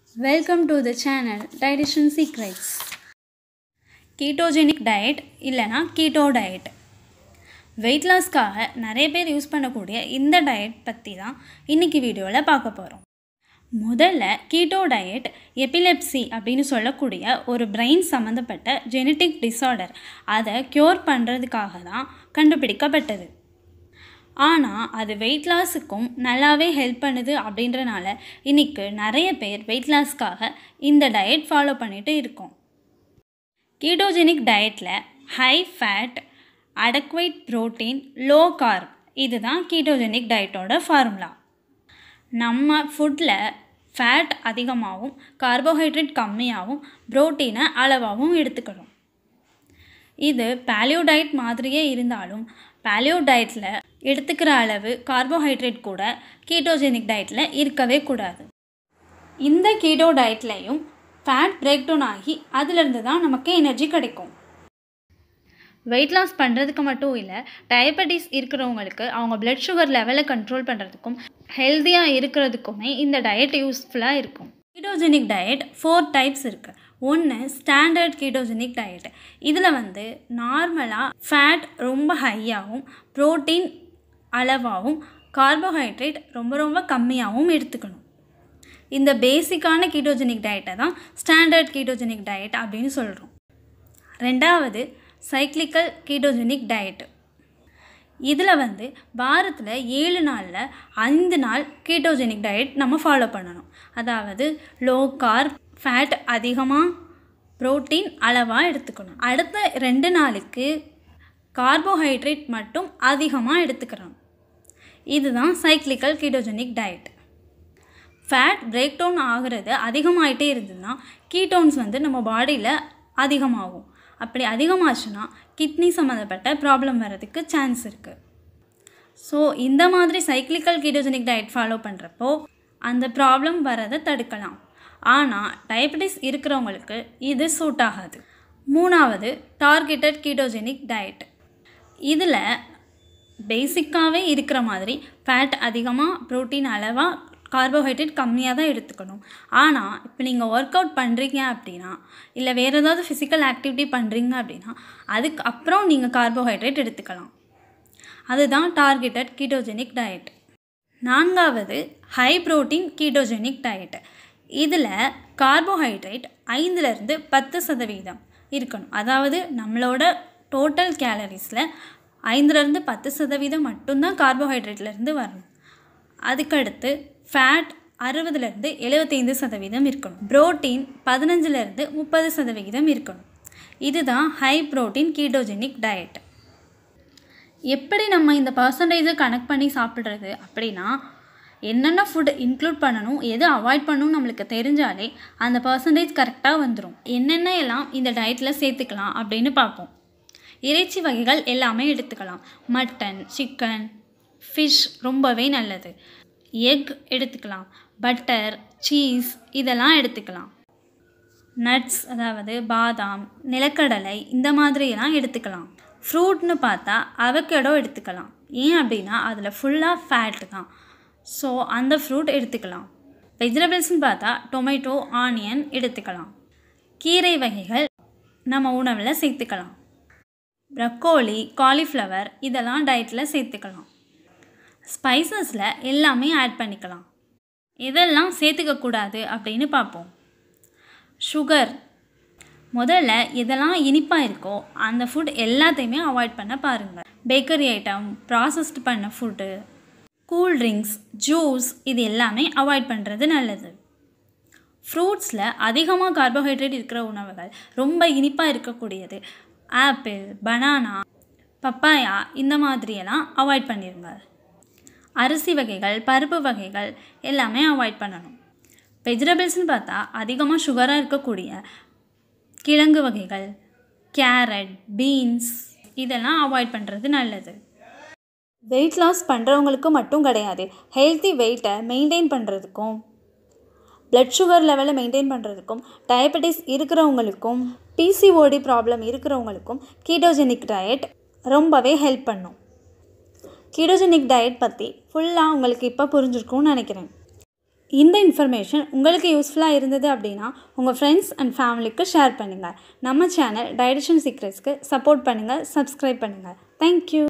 welcome to the channel dietitian secrets ketogenic diet இல்லைனா keto diet weight லாஸ்க்காக நிறைய பேர் யூஸ் பண்ணக்கூடிய இந்த டயட் பற்றி தான் இன்றைக்கி வீடியோவில் பார்க்க போகிறோம் முதல்ல கீட்டோ டயட் எபிலெப்சி அப்படின்னு சொல்லக்கூடிய ஒரு பிரெயின் சம்மந்தப்பட்ட ஜெனட்டிக் டிஸார்டர் அதை க்யூர் பண்ணுறதுக்காக தான் கண்டுபிடிக்கப்பட்டது ஆனால் அது வெயிட் லாஸுக்கும் நல்லாவே ஹெல்ப் பண்ணுது அப்படின்றனால இன்றைக்கி நிறைய பேர் வெயிட் லாஸ்க்காக இந்த டயட் ஃபாலோ பண்ணிட்டு இருக்கோம் கீட்டோஜெனிக் டயட்டில் high fat adequate protein low carb இதுதான் கீட்டோஜெனிக் டயட்டோட ஃபார்முலா நம்ம ஃபுட்டில் ஃபேட் அதிகமாகவும் கார்போஹைட்ரேட் கம்மியாகவும் ப்ரோட்டீனை அளவாகவும் எடுத்துக்கணும் இது பேலியோ டயட் மாதிரியே இருந்தாலும் பேலியோ டயட்டில் எடுத்துக்கிற அளவு கார்போஹைட்ரேட் கூட கீட்டோஜெனிக் டயட்டில் இருக்கவே கூடாது இந்த கீட்டோ டயட்லேயும் ஃபேட் பிரேக் டவுன் ஆகி அதிலிருந்து தான் நமக்கு எனர்ஜி கிடைக்கும் வெயிட் லாஸ் பண்ணுறதுக்கு மட்டும் இல்லை டயபெட்டிஸ் இருக்கிறவங்களுக்கு அவங்க பிளட் சுகர் லெவலை கண்ட்ரோல் பண்ணுறதுக்கும் ஹெல்த்தியாக இருக்கிறதுக்குமே இந்த டயட் யூஸ்ஃபுல்லாக இருக்கும் கீட்டோஜெனிக் டயட் ஃபோர் டைப்ஸ் இருக்குது ஒன்று ஸ்டாண்டர்ட் கீட்டோஜெனிக் டயட் இதில் வந்து நார்மலாக ஃபேட் ரொம்ப ஹையாகவும் ப்ரோட்டீன் அளவாகவும் கார்போஹைட்ரேட் ரொம்ப ரொம்ப கம்மியாகவும் எடுத்துக்கணும் இந்த பேசிக்கான கீட்டோஜெனிக் டயட்டை தான் ஸ்டாண்டர்ட் கீட்டோஜெனிக் டயட் அப்படின்னு சொல்கிறோம் ரெண்டாவது சைக்ளிக்கல் கீட்டோஜெனிக் டயட்டு இதில் வந்து வாரத்தில் ஏழு நாளில் ஐந்து நாள் கீட்டோஜெனிக் டயட் நம்ம ஃபாலோ பண்ணணும் அதாவது லோ கார்ப் ஃபேட் அதிகமாக ப்ரோட்டீன் அளவாக எடுத்துக்கணும் அடுத்த ரெண்டு நாளுக்கு கார்போஹைட்ரேட் மட்டும் அதிகமாக எடுத்துக்கிறோம் இதுதான் cyclical ketogenic diet fat break down ஆகிறது அதிகமாகிட்டே இருந்ததுன்னா கீட்டோன்ஸ் வந்து நம்ம பாடியில் அதிகமாகும் அப்படி அதிகமாச்சுன்னா கிட்னி சம்மந்தப்பட்ட ப்ராப்ளம் வர்றதுக்கு சான்ஸ் இருக்குது ஸோ இந்த மாதிரி சைக்ளிக்கல் கீட்டோஜெனிக் டயட் ஃபாலோ பண்ணுறப்போ அந்த ப்ராப்ளம் வரதை தடுக்கலாம் ஆனால் டயபெட்டிஸ் இருக்கிறவங்களுக்கு இது சூட் ஆகாது மூணாவது டார்கெட்டட் கீட்டோஜெனிக் டயட் இதில் பேசிக்காகவே இருக்கிற மாதிரி ஃபேட் அதிகமாக ப்ரோட்டீன் அளவாக கார்போஹைட்ரேட் கம்மியாக தான் எடுத்துக்கணும் ஆனால் இப்போ நீங்கள் ஒர்க் அவுட் பண்ணுறீங்க அப்படின்னா இல்லை வேறு ஏதாவது ஃபிசிக்கல் ஆக்டிவிட்டி பண்ணுறீங்க அப்படின்னா அதுக்கு அப்புறம் நீங்கள் கார்போஹைட்ரேட் எடுத்துக்கலாம் அதுதான் டார்கெட்டட் கீட்டோஜெனிக் டயட் நான்காவது ஹை ப்ரோட்டீன் கீட்டோஜெனிக் டயட் இதில் கார்போஹைட்ரேட் ஐந்துலேருந்து பத்து சதவீதம் இருக்கணும் அதாவது நம்மளோட டோட்டல் கேலரிஸில் ஐந்துலேருந்து பத்து சதவீதம் மட்டும்தான் கார்போஹைட்ரேட்லேருந்து வரணும் அதுக்கடுத்து ஃபேட் அறுபதுலேருந்து எழுபத்தைந்து சதவீதம் இருக்கணும் ப்ரோட்டீன் பதினஞ்சுலேருந்து முப்பது சதவிகிதம் இருக்கணும் இதுதான் ஹை ப்ரோட்டீன் கீட்டோஜெனிக் டயட் எப்படி நம்ம இந்த பர்சன்டேஜை கனெக்ட் பண்ணி சாப்பிட்றது அப்படின்னா என்னென்ன ஃபுட் இன்க்ளூட் பண்ணணும் எது அவாய்ட் பண்ணணும் நம்மளுக்கு தெரிஞ்சாலே அந்த பர்சன்டேஜ் கரெக்டாக வந்துடும் என்னென்ன எல்லாம் இந்த டயட்டில் சேர்த்துக்கலாம் அப்படின்னு பார்ப்போம் இறைச்சி வகைகள் எல்லாமே எடுத்துக்கலாம் மட்டன் சிக்கன் ஃபிஷ் ரொம்பவே நல்லது எக் எடுத்துக்கலாம் பட்டர் சீஸ் இதெல்லாம் எடுத்துக்கலாம் நட்ஸ் அதாவது பாதாம் நிலக்கடலை இந்த மாதிரியெல்லாம் எடுத்துக்கலாம் ஃப்ரூட்னு பார்த்தா அவக்கடோ எடுத்துக்கலாம் ஏன் அப்படின்னா அதில் ஃபுல்லாக ஃபேட் தான் ஸோ அந்த ஃப்ரூட் எடுத்துக்கலாம் வெஜிடபிள்ஸ்னு பார்த்தா டொமேட்டோ ஆனியன் எடுத்துக்கலாம் கீரை வகைகள் நம்ம உணவில் சேர்த்துக்கலாம் ப்ரக்கோலி காலிஃப்ளவர் இதெல்லாம் டயட்டில் சேர்த்துக்கலாம் ஸ்பைசஸில் எல்லாமே ஆட் பண்ணிக்கலாம் எதெல்லாம் சேர்த்துக்கக்கூடாது அப்படின்னு பார்ப்போம் சுகர் முதல்ல எதெல்லாம் இனிப்பாக இருக்கோ அந்த ஃபுட் எல்லாத்தையுமே அவாய்ட் பண்ண பாருங்கள் பேக்கரி ஐட்டம் ப்ராசஸ்ட் பண்ண ஃபுட்டு கூல் ட்ரிங்க்ஸ் ஜூஸ் இது எல்லாமே அவாய்ட் பண்ணுறது நல்லது ஃப்ரூட்ஸில் அதிகமாக கார்போஹைட்ரேட் இருக்கிற உணவுகள் ரொம்ப இனிப்பாக இருக்கக்கூடியது ஆப்பிள் பனானா பப்பாயா இந்த மாதிரியெல்லாம் அவாய்ட் பண்ணிடுங்க அரிசி வகைகள் பருப்பு வகைகள் எல்லாமே அவாய்ட் பண்ணணும் வெஜிடபிள்ஸ்னு பார்த்தா அதிகமாக சுகராக இருக்கக்கூடிய கிழங்கு வகைகள் கேரட் பீன்ஸ் இதெல்லாம் அவாய்ட் பண்ணுறது நல்லது வெயிட் லாஸ் பண்ணுறவங்களுக்கு மட்டும் கிடையாது ஹெல்த்தி வெயிட்டை மெயின்டைன் பண்ணுறதுக்கும் பிளட் சுகர் லெவலை மெயின்டைன் பண்ணுறதுக்கும் டயபெட்டிஸ் இருக்கிறவங்களுக்கும் பிசிஓடி ப்ராப்ளம் இருக்கிறவங்களுக்கும் கீட்டோஜெனிக் டயட் ரொம்பவே ஹெல்ப் பண்ணும் கீட்டோஜெனிக் டயட் பற்றி ஃபுல்லாக உங்களுக்கு இப்போ புரிஞ்சிருக்கும்னு நினைக்கிறேன் இந்த இன்ஃபர்மேஷன் உங்களுக்கு யூஸ்ஃபுல்லாக இருந்தது அப்படின்னா உங்கள் ஃப்ரெண்ட்ஸ் அண்ட் ஃபேமிலிக்கு ஷேர் பண்ணுங்கள் நம்ம சேனல் டைடிஷன் சீக்ரெட்ஸ்க்கு சப்போர்ட் பண்ணுங்கள் சப்ஸ்கிரைப் பண்ணுங்கள் தேங்க்யூ